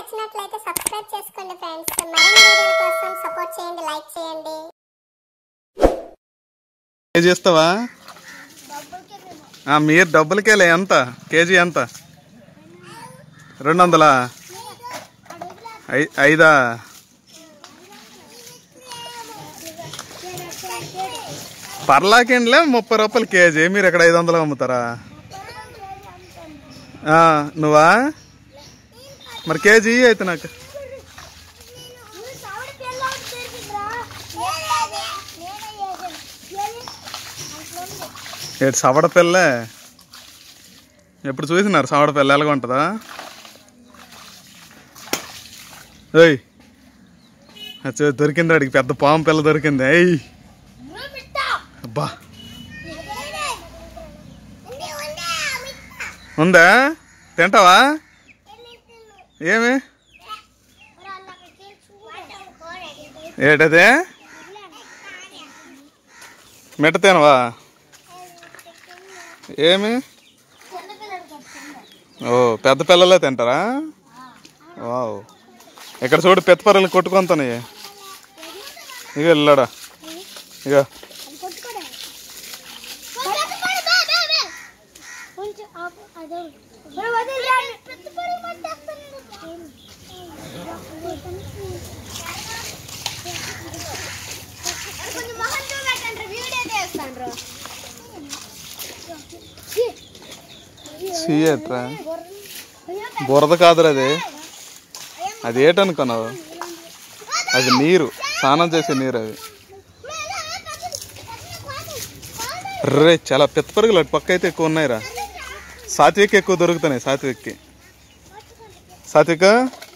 నచ్చినట్లయితే సబ్స్క్రైబ్ చేసుకోండి ఫ్రెండ్స్ మరిన్ని వీడియోల కోసం సపోర్ట్ చేయండి లైక్ చేయండి కేజీ ఇస్తావా ఆ, మీరు డబ్బులకేలే ఎంత కేజీ ఎంత రెండు వందలా ఐ- ఐదా పర్లాకిండ్లే ముప్పై రూపాయలు కేజీ మీరు ఇక్కడ ఐదు వందలు అమ్ముతారా ఆ, నువ్వా మరి కేజీ ఇయ్యి అయితే నాకు ఏడు సవడ పిల్లే ఎప్పుడు చూసినారు సవడ పిల్ల ఎలాగ ఉంటుందా ఏయ్ అచ్చో, దొరికింది అడిగి పెద్ద పాము పిల్ల దొరికింది ఏయ్ అబ్బా ఉందా తింటావా ఏమి ఏటదే మిట్ట తినవా ఏమి ఓ పెద్ద పిల్లలే తింటారా వావ్ ఇక్కడ చూడు పెద్ద పర్రెలు కొట్టుకుంటున్నాయి ఇక వెళ్ళాడా ఇక సీయట్రా బురద కాదురా అది అది ఏటనుకున్నావు అది నీరు స్నానం చేసే నీరు అది రే చాలా పెద్ద పరుగులు అటు పక్క అయితే ఎక్కువ ఉన్నాయిరా సాత్విక్ ఎక్కువ దొరుకుతున్నాయి సాత్విక్కి సాత్విక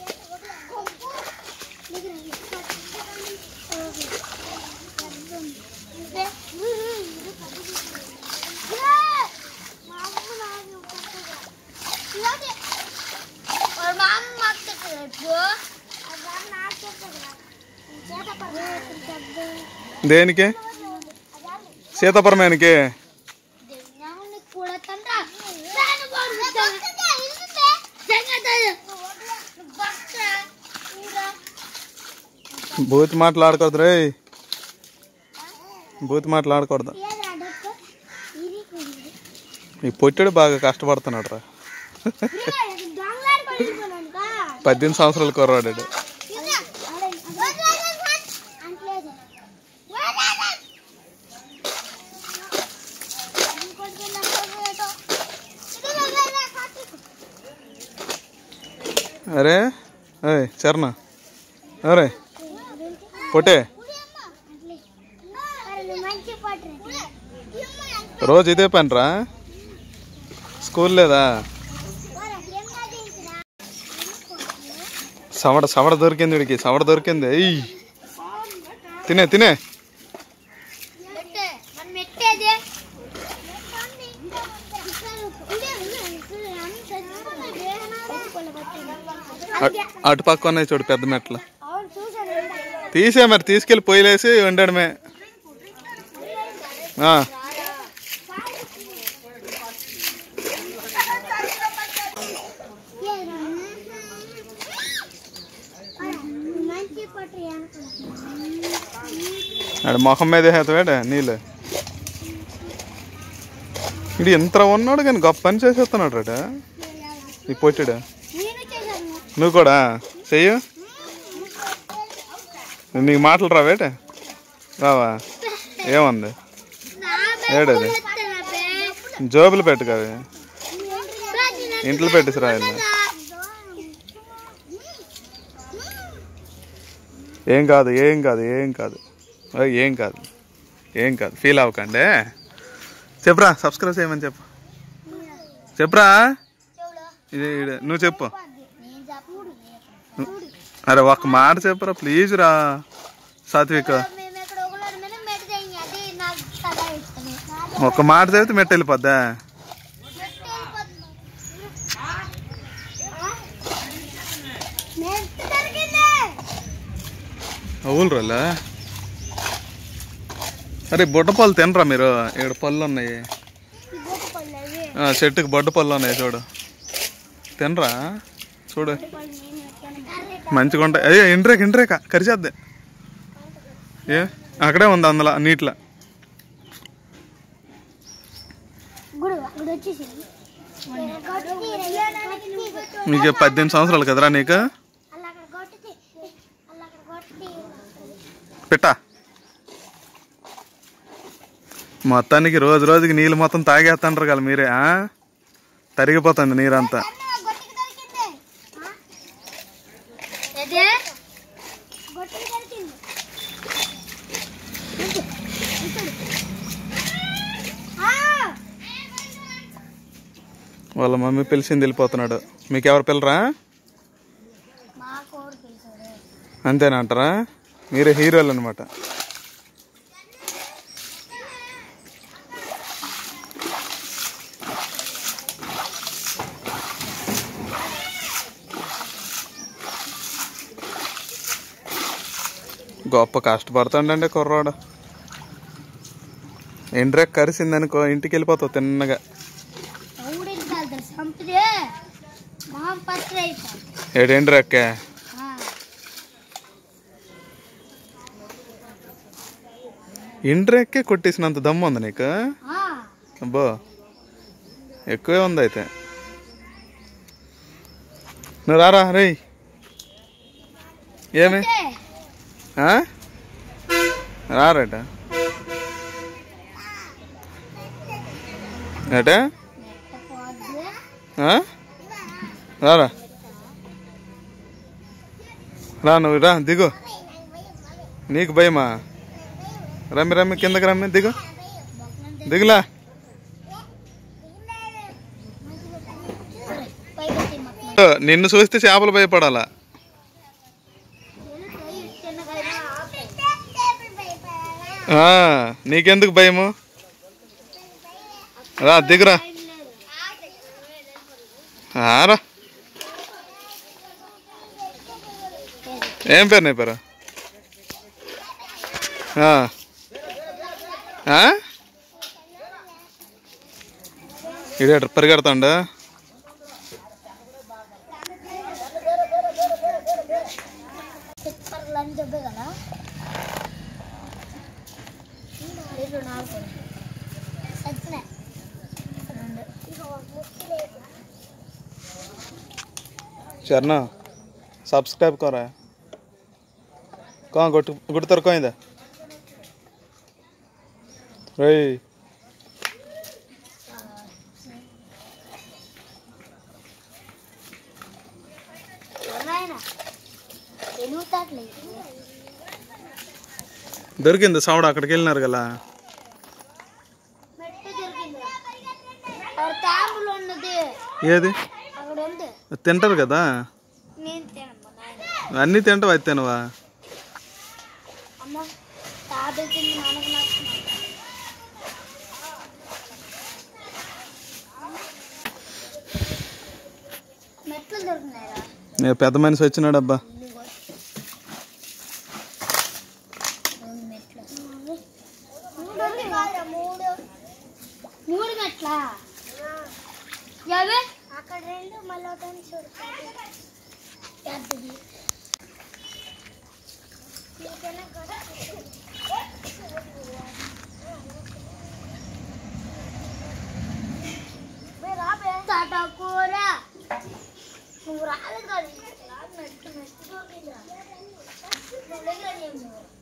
దేనికి సీతాపురమేనికి బూత్ మాట్లాడకూడదు రే బూత్ మాట్లాడకూడదు ఈ పొట్టుడు బాగా కష్టపడుతున్నాడు రా పద్దెనిమిది సంవత్సరాలు కుర్రాడాడు అరే అరే చరణ అరే పొట్టే మంచి పట్టు రోజు ఇదే పనిరా స్కూల్ లేదా సవడ సవడ దొరికింది వీడికి సవడ దొరికింది ఎయ్ తినే తినే అ- అటు పక్క ఉన్నాయి చూడు పెద్ద మెట్లు తీసే మరి తీసుకెళ్ళి పొయ్యిలేసి వండడమే ఆ, మంచి పట్టు ఆడ మొహం మీద వేత నీళ్ళు ఇది ఎంత ఉన్నాడు కానీ గొప్ప పని చేసేస్తున్నాడు రాట ఈ పొట్టాడు నేను చేశాను నువ్వు కూడా చెయ్యు నీకు మాటలు రావేట రావా ఏముంది ఏడది జోబులు పెట్టు కావి ఇంట్లో పెట్టేసి రాయాలి ఏం కాదు ఏం కాదు ఏం కాదు ఓయ్, ఏం కాదు ఏం కాదు ఫీల్ అవ్వకండి చెప్పురా సబ్స్క్రైబ్ చేయమని చెప్పు చెప్పురా ఇది ఇది, నువ్వు చెప్పు అరే ఒక్క మాట చెప్పురా ప్లీజ్ రా సాత్విక మేము ఎక్కడ ఒకళ్ళు మీద మెట్ చేయండి అది నాకు సదా ఇష్టమే ఒక్క మాట చెబితే మెట్టు వెళ్ళిపోద్దా మెట్ దొరికింది అవును రోలా అరే బుడ్డ పళ్ళు తినరా మీరు ఇక్కడ పళ్ళు ఉన్నాయి ఈ బొట్టు పళ్ళవి ఆ, చెట్టుకి బొడ్డ పళ్ళు ఉన్నాయి చూడు తినరా చూడు పళ్ళు నేను మంచిగా ఉంటాయి అయ్యో ఇంట్రేక ఇంట్రేక కరిచేద్దే ఏ అక్కడే ఉంది అందులో నీటిలో గుడు గుడు వచ్చేసి నీకు పద్దెనిమిది సంవత్సరాలు కదరా నీకు అలా అక్కడ కొట్టి అలా అక్కడ కొట్టి పెట్టా మొత్తానికి రోజు రోజుకి నీళ్ళు మొత్తం తాగేస్తుంటారు కదా మీరే ఆ? తరిగిపోతుంది నీరంతా గొట్టికి దొరికింది ఏదే గొట్టికి దొరికింది వాళ్ళ మమ్మీ పిలిచింది వెళ్ళిపోతున్నాడు మీకు ఎవరు పిల్లరా మా కోడి పిలిచాడు అంతేనంటారా మీరే హీరోలు అనమాట గొప్ప కష్టపడుతుండండి కుర్రాడు ఎండ్రెక్ కరిసిందనుకో ఇంటికి వెళ్ళిపోతావు తిన్నగా ఊడికి కాదు సంపిదే మొహం పత్రి అయిపోతుంది ఏడు ఎండ్రెక్కే ఎండ్రెక్కే కొట్టేసినంత దమ్ము ఉంది నీకు అబ్బో ఎక్కువే ఉంది అయితే నువ్వు రారా రే ఏమి ఆ? రారట ఏట ఆ? రారా రా నువ్వు రా దిగు నీకు భయమా రమ్మి రమ్మి కిందకి రమ్మి దిగు దిగులా నిన్ను చూస్తే చేపలు భయపడాలా ఆ, నీకెందుకు భయము రా దిగురా ఆ, రా ఏం పేరు నీ పేరు ఆ. ఆ? ఇడే పరిగెడతాండు కదా రెండు నాలుగు సచ్చినాయి రెండు చరణ్ సబ్స్క్రైబ్ కరా कहाँ गुट गुट तर कहीं दा रे నాయన తెలుగుతాట్లేదు దొరికింది సౌడ అక్కడికి వెళ్ళినారు కదా మెట్టు దొరికింది అక్కడ ట్యాంపులు ఉన్నది ఏది అక్కడ ఉంది తింటారు కదా నేను తినమ్మా నాయన అన్నీ తింటావు అయితే తినవా అమ్మ తాతకి మనకు నచ్చిన మెట్లు దొరికినాయిరా నేను పెద్ద మనిషి వచ్చినాడు అబ్బా రెండు మెట్లు మూడు మూడు మెట్ల యావే అక్కడ రెండు మళ్ళీ ఒకటి చూడు పెద్దది తటకూర నువ్వు రాదు కదా మెట్టు మెట్టు